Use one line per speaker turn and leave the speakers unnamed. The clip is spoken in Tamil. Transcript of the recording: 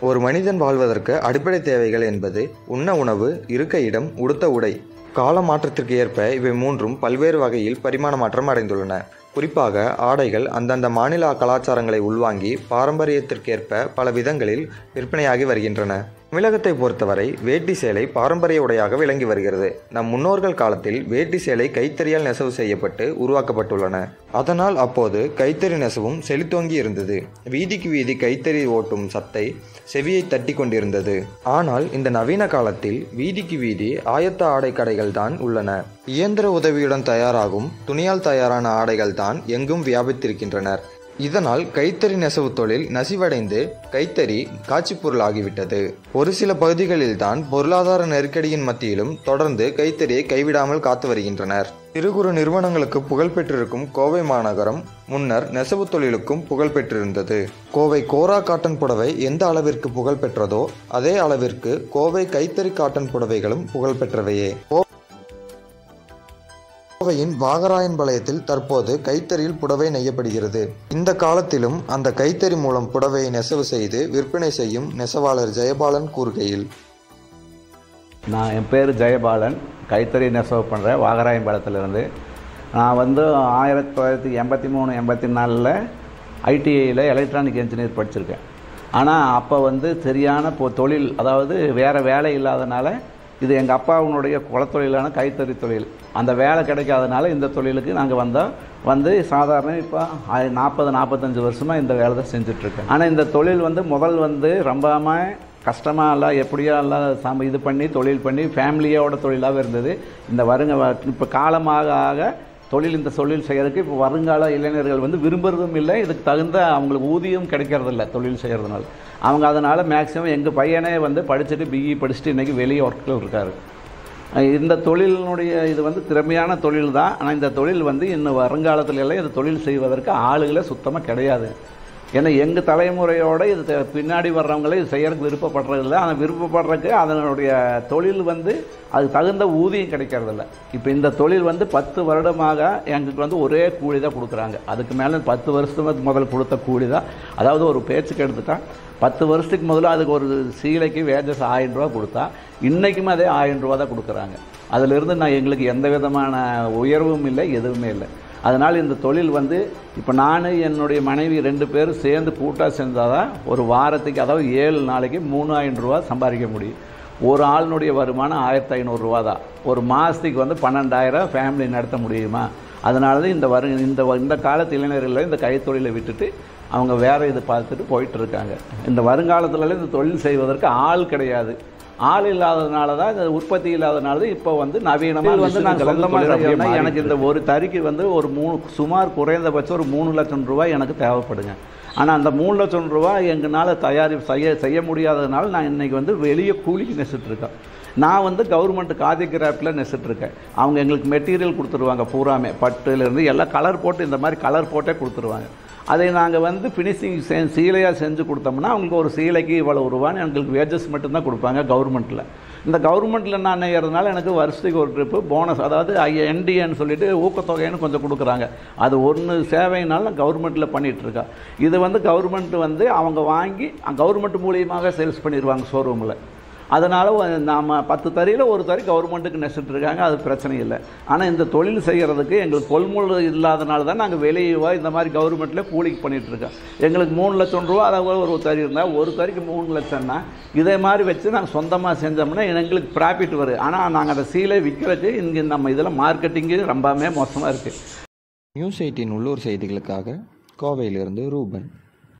ஒரு மனிதன் வாழ்வதற்கு அடிப்படை தேவைகள் என்பது உண்ண உணவு இருக்க இடம் உடுத்த உடை கால மாற்றத்திற்கு ஏற்ப இவை மூன்றும் பல்வேறு வகையில் பரிமாண மாற்றம் அடைந்துள்ளன குறிப்பாக ஆடைகள் அந்தந்த மாநில கலாச்சாரங்களை உள்வாங்கி பாரம்பரியத்திற்கேற்ப பல விதங்களில் விற்பனையாகி வருகின்றன தமிழகத்தை பொறுத்தவரை வேட்டி சேலை பாரம்பரிய உடையாக விளங்கி வருகிறது நம் முன்னோர்கள் காலத்தில் வேட்டி சேலை கைத்தறியால் நெசவு செய்யப்பட்டு உருவாக்கப்பட்டுள்ளன அதனால் அப்போது கைத்தறி நெசவும் செழித்தோங்கி இருந்தது வீதிக்கு வீதி கைத்தறி ஓட்டும் சத்தை செவியை தட்டி கொண்டிருந்தது ஆனால் இந்த நவீன காலத்தில் வீதிக்கு வீதி ஆயத்த ஆடை கடைகள் தான் உள்ளன இயந்திர உதவியுடன் தயாராகும் துணியால் தயாரான ஆடைகள் தான் எங்கும் வியாபித்திருக்கின்றனர் இதனால் கைத்தறி நெசவு தொழில் நசிவடைந்து கைத்தறி காட்சி பொருளாகிவிட்டது ஒரு சில பகுதிகளில் தான் பொருளாதார நெருக்கடியின் மத்தியிலும் தொடர்ந்து கைத்தறியை கைவிடாமல் காத்து வருகின்றனர் சிறு குறு நிறுவனங்களுக்கு புகழ் பெற்றிருக்கும் கோவை மாநகரம் முன்னர் நெசவு தொழிலுக்கும் புகழ் பெற்றிருந்தது கோவை கோரா காட்டன் புடவை எந்த அளவிற்கு புகழ் பெற்றதோ அதே அளவிற்கு கோவை கைத்தறி காட்டன் புடவைகளும் புகழ் பெற்றவையே கோவையின் வாகராயன்பாளையத்தில் தற்போது கைத்தறியில் புடவை நெய்யப்படுகிறது இந்த காலத்திலும் அந்த கைத்தறி மூலம் புடவையை நெசவு செய்து விற்பனை செய்யும் நெசவாளர் ஜெயபாலன் கூறுகையில்
நான் என் பேர் ஜெயபாலன் கைத்தறி நெசவு பண்ணுறேன் வாகராயம்பாளையத்துலேருந்து நான் வந்து ஆயிரத்தி தொள்ளாயிரத்தி எண்பத்தி மூணு எண்பத்தி நாலில் ஐடிஐயில் எலக்ட்ரானிக் இன்ஜினியர் படிச்சிருக்கேன் ஆனால் அப்போ வந்து சரியான இப்போ தொழில் அதாவது வேறு வேலை இல்லாதனால இது எங்கள் அப்பாவுனுடைய குலத்தொழிலான கைத்தறி தொழில் அந்த வேலை கிடைக்காதனால இந்த தொழிலுக்கு நாங்கள் வந்தோம் வந்து சாதாரண இப்போ நாற்பது நாற்பத்தஞ்சு வருஷமாக இந்த வேலை தான் செஞ்சுட்ருக்கேன் ஆனால் இந்த தொழில் வந்து முதல் வந்து ரொம்பாமல் கஷ்டமாக எல்லாம் எப்படியோ எல்லாம் சம இது பண்ணி தொழில் பண்ணி ஃபேமிலியோட தொழிலாகவே இருந்தது இந்த வருங்க இப்போ காலமாக ஆக தொழில் இந்த தொழில் செய்கிறதுக்கு இப்போ வருங்கால இளைஞர்கள் வந்து விரும்புறதும் இல்லை இதுக்கு தகுந்த அவங்களுக்கு ஊதியம் கிடைக்கிறதில்ல தொழில் செய்கிறதுனால அவங்க அதனால் மேக்ஸிமம் எங்கள் பையனே வந்து படிச்சுட்டு பிஇ படிச்சுட்டு இன்றைக்கி வெளியே ஒர்க்கில் இருக்கார் இந்த தொழிலினுடைய இது வந்து திறமையான தொழில் தான் ஆனால் இந்த தொழில் வந்து இன்னும் வருங்காலத்துல எல்லாம் இந்த தொழில் செய்வதற்கு ஆளுகளே சுத்தமாக கிடையாது ஏன்னா எங்கள் தலைமுறையோட இது தெ- பின்னாடி வர்றவங்களே இது செய்யறதுக்கு விருப்பப்படுறதில்ல ஆனால் விருப்பப்படுறதுக்கு அதனுடைய தொழில் வந்து அது தகுந்த ஊதியம் கிடைக்கிறதில்ல இப்போ இந்த தொழில் வந்து பத்து வருடமாக எங்களுக்கு வந்து ஒரே கூலி தான் கொடுக்குறாங்க அதுக்கு மேலே பத்து வருஷத்துக்கு முதல்ல கொடுத்த கூலி தான் அதாவது ஒரு பேச்சுக்கு எடுத்துட்டா பத்து வருஷத்துக்கு முதல்ல அதுக்கு ஒரு சீலைக்கு வேஜஸ் ஆயிரம் ரூபா கொடுத்தா இன்றைக்குமே அதே ஆயிரம் ரூபா தான் கொடுக்குறாங்க அதிலிருந்து நான் எங்களுக்கு எந்த விதமான உயர்வும் இல்லை எதுவுமே இல்லை அதனால் இந்த தொழில் வந்து இப்போ நான் என்னுடைய மனைவி ரெண்டு பேரும் சேர்ந்து கூட்டாக செஞ்சால் தான் ஒரு வாரத்துக்கு அதாவது ஏழு நாளைக்கு மூணாயிரம் ரூபா சம்பாதிக்க முடியும் ஒரு ஆளினுடைய வருமானம் ஆயிரத்தி ஐநூறுரூவா தான் ஒரு மாதத்துக்கு வந்து பன்னெண்டாயிரம் ஃபேமிலி நடத்த முடியுமா அதனால தான் இந்த வரு இந்த வ- இந்த காலத்து இளைஞர்கள் இந்த கைத்தொழிலை விட்டுட்டு அவங்க வேறு இது பார்த்துட்டு போயிட்டு இருக்காங்க இந்த வருங்காலத்துலலாம் இந்த தொழில் செய்வதற்கு ஆள் கிடையாது ஆள் இல்லாததுனால தான் இந்த உற்பத்தி இல்லாதனால தான் இப்போ வந்து நவீனமாக வந்து நான் சொந்தமாக எனக்கு இந்த ஒரு தறிக்கு வந்து ஒரு மூணு சுமார் குறைந்தபட்சம் ஒரு மூணு லட்சம் ரூபாய் எனக்கு தேவைப்படுங்க ஆனால் அந்த மூணு லட்சம் ரூபாய் எங்களால் தயாரி செய்ய செய்ய முடியாததுனால நான் இன்னைக்கு வந்து வெளியே கூலிக்கு நெசிட்டு இருக்கேன் நான் வந்து கவர்மெண்ட் காதி கிராஃப்டில் நெசிட்ருக்கேன் அவங்க எங்களுக்கு மெட்டீரியல் கொடுத்துருவாங்க பூராமே பட்டுலேருந்து எல்லாம் கலர் போட்டு இந்த மாதிரி கலர் போட்டே கொடுத்துருவாங்க அதை நாங்கள் வந்து ஃபினிஷிங் செ சீலையாக செஞ்சு கொடுத்தோம்னா அவங்களுக்கு ஒரு சீலைக்கு இவ்வளோ ரூபான்னு எங்களுக்கு வேஜஸ் மட்டும்தான் கொடுப்பாங்க கவர்மெண்ட்டில் இந்த கவர்மெண்ட்டில் நான் நெய்யறதுனால எனக்கு வருஷத்துக்கு ஒரு ட்ரிப்பு போனஸ் அதாவது என்டிஏன்னு சொல்லிட்டு ஊக்கத்தொகைன்னு கொஞ்சம் கொடுக்குறாங்க அது ஒன்று சேவைனால நான் கவர்மெண்ட்டில் பண்ணிகிட்ருக்கேன் இது வந்து கவர்மெண்ட் வந்து அவங்க வாங்கி கவர்மெண்ட் மூலியமாக சேல்ஸ் பண்ணிடுவாங்க ஷோரூமில் அதனால் நாம் பத்து தறியில் ஒரு தறி கவர்மெண்ட்டுக்கு நெசிட்டு இருக்காங்க அது பிரச்சனை இல்லை ஆனால் இந்த தொழில் செய்கிறதுக்கு எங்களுக்கு கொள்முதல் இல்லாதனால தான் நாங்கள் வெளியே இந்த மாதிரி கவர்மெண்ட்டில் கூலிக்கு பண்ணிட்டு இருக்கோம் எங்களுக்கு மூணு லட்சம் ரூபா அதாவது ஒரு தறி இருந்தால் ஒரு தறிக்கு மூணு லட்சம்னா இதே மாதிரி வச்சு நாங்கள் சொந்தமாக செஞ்சோம்னா எங்களுக்கு ப்ராஃபிட் வரும் ஆனால் நாங்கள் அந்த சீலை விற்கிறதுக்கு இங்கே நம்ம இதில் மார்க்கெட்டிங்கு ரொம்பவே மோசமாக இருக்குது
நியூஸ் எயிட்டின் உள்ளூர் செய்திகளுக்காக கோவையிலிருந்து ரூபன்